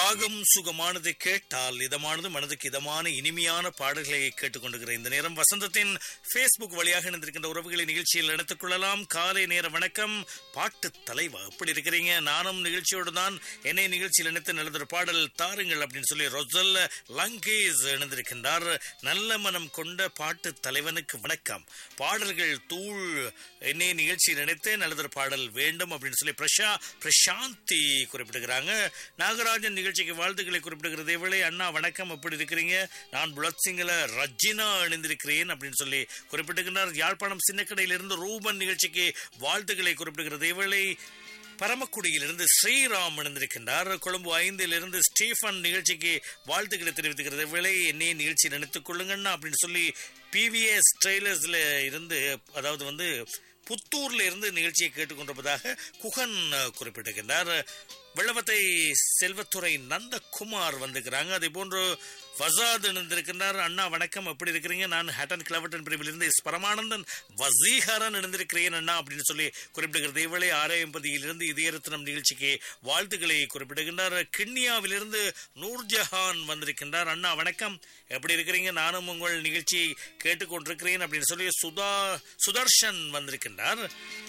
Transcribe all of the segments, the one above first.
ராகம் சுகமானது கேட்டால் இதமானது மனதுக்கு இதமான இனிமையான பாடல்களை கேட்டுக்கொண்டிருக்கிற இந்த நேரம் வசந்தத்தின் ஃபேஸ்புக் வழியாக இணைந்திருக்கின்ற உறவுகளை நிகழ்ச்சியில் எடுத்துக் கொள்ளலாம் காலை நேர வணக்கம் பாட்டு தலைவா எப்படி இருக்கிறீங்க நானும் நிகழ்ச்சியோடு தான் என்னை நிகழ்ச்சியில் இணைத்து நல்லதொரு பாடல் தாருங்கள் அப்படின்னு சொல்லி ரொசல் லங்கேஸ் இணைந்திருக்கின்றார் நல்ல மனம் கொண்ட பாட்டு தலைவனுக்கு வணக்கம் பாடல்கள் தூள் என்னை நிகழ்ச்சியில் நினைத்து நல்லதொரு பாடல் வேண்டும் அப்படின்னு சொல்லி பிரஷா பிரசாந்தி குறிப்பிடுகிறாங்க நாகராஜன் நிகழ்ச்சிக்கு வாழ்த்துக்களை குறிப்பிடுகிறது இவளே அண்ணா வணக்கம் எப்படி இருக்கிறீங்க நான் புலத் சிங்கில ரஜினா இணைந்திருக்கிறேன் அப்படின்னு சொல்லி குறிப்பிட்டுகிறார் யாழ்ப்பாணம் சின்னக்கடையிலிருந்து ரூபன் நிகழ்ச்சிக்கு வாழ்த்துக்களை குறிப்பிடுகிறது இவளை பரமக்குடியிலிருந்து ஸ்ரீராம் இணைந்திருக்கின்றார் கொழும்பு ஐந்திலிருந்து ஸ்டீஃபன் நிகழ்ச்சிக்கு வாழ்த்துக்களை தெரிவித்துக்கிறது விலை என்னை நிகழ்ச்சி நினைத்துக் கொள்ளுங்கண்ணா அப்படின்னு சொல்லி பிவிஎஸ் ட்ரெய்லர்ஸ்ல இருந்து அதாவது வந்து புத்தூர்ல இருந்து நிகழ்ச்சியை கேட்டுக்கொண்டிருப்பதாக குகன் குறிப்பிட்டிருக்கின்றார் வெள்ளவத்தை செல்வத்துறை நந்தகுமார் வந்திருக்கிறாங்க அதே போன்று வசாத் இணைந்திருக்கின்றார் அண்ணா வணக்கம் எப்படி இருக்கிறீங்க நான் ஹேட்டன் கிளவட்டன் பிரிவிலிருந்து எஸ் பரமானந்தன் வசீகரன் இணைந்திருக்கிறேன் அண்ணா அப்படின்னு சொல்லி குறிப்பிடுகிறது இவளை ஆரையம்பதியிலிருந்து இதயரத்னம் நிகழ்ச்சிக்கு வாழ்த்துக்களை குறிப்பிடுகின்றார் கிண்ணியாவிலிருந்து நூர்ஜஹான் வந்திருக்கின்றார் அண்ணா வணக்கம் எப்படி இருக்கிறீங்க நானும் உங்கள் நிகழ்ச்சியை கேட்டுக்கொண்டிருக்கிறேன் அப்படின்னு சொல்லி சுதா சுதர்ஷன் வந்திருக்கின்றார்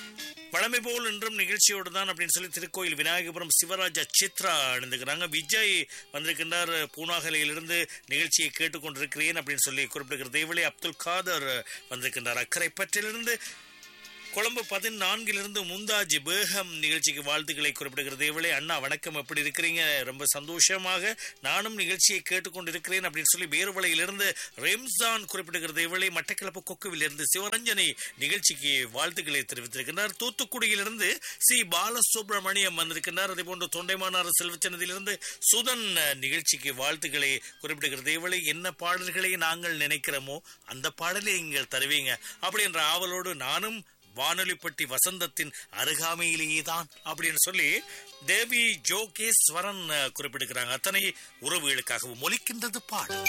வழமை போல் இன்றும் நிகழ்ச்சியோடு தான் அப்படின்னு சொல்லி திருக்கோயில் விநாயகபுரம் சிவராஜ சித்ரா அணிந்துக்கிறாங்க விஜய் வந்திருக்கின்றார் பூனாகலையிலிருந்து நிகழ்ச்சியை கேட்டுக்கொண்டிருக்கிறேன் அப்படின்னு சொல்லி குறிப்பிடுகிறது இவளே அப்துல் காதர் வந்திருக்கின்றார் அக்கரைப்பற்றிலிருந்து கொழும்பு பதினான்கிலிருந்து முந்தாஜி பேகம் நிகழ்ச்சிக்கு வாழ்த்துக்களை குறிப்பிடுகிறது இவளே அண்ணா வணக்கம் எப்படி இருக்கிறீங்க ரொம்ப சந்தோஷமாக நானும் நிகழ்ச்சியை கேட்டுக்கொண்டிருக்கிறேன் அப்படின்னு சொல்லி வேறுவலையிலிருந்து ரெம்சான் குறிப்பிடுகிறது இவளே மட்டக்கிளப்பு கொக்குவிலிருந்து சிவரஞ்சனி நிகழ்ச்சிக்கு வாழ்த்துக்களை தெரிவித்திருக்கிறார் தூத்துக்குடியிலிருந்து சி பாலசுப்ரமணியம் வந்திருக்கின்றார் அதே போன்று தொண்டைமானார் செல்வச்சனதியிலிருந்து சுதன் நிகழ்ச்சிக்கு வாழ்த்துக்களை குறிப்பிடுகிறது இவளை என்ன பாடல்களை நாங்கள் நினைக்கிறோமோ அந்த பாடலை நீங்கள் தருவீங்க அப்படின்ற ஆவலோடு நானும் வானொலிப்பட்டி வசந்தத்தின் அருகாமையிலேயே தான் அப்படின்னு சொல்லி தேவி ஜோகேஸ்வரன் குறிப்பிடுகிறாங்க அத்தனை உறவுகளுக்காகவும் ஒலிக்கின்றது பாடல்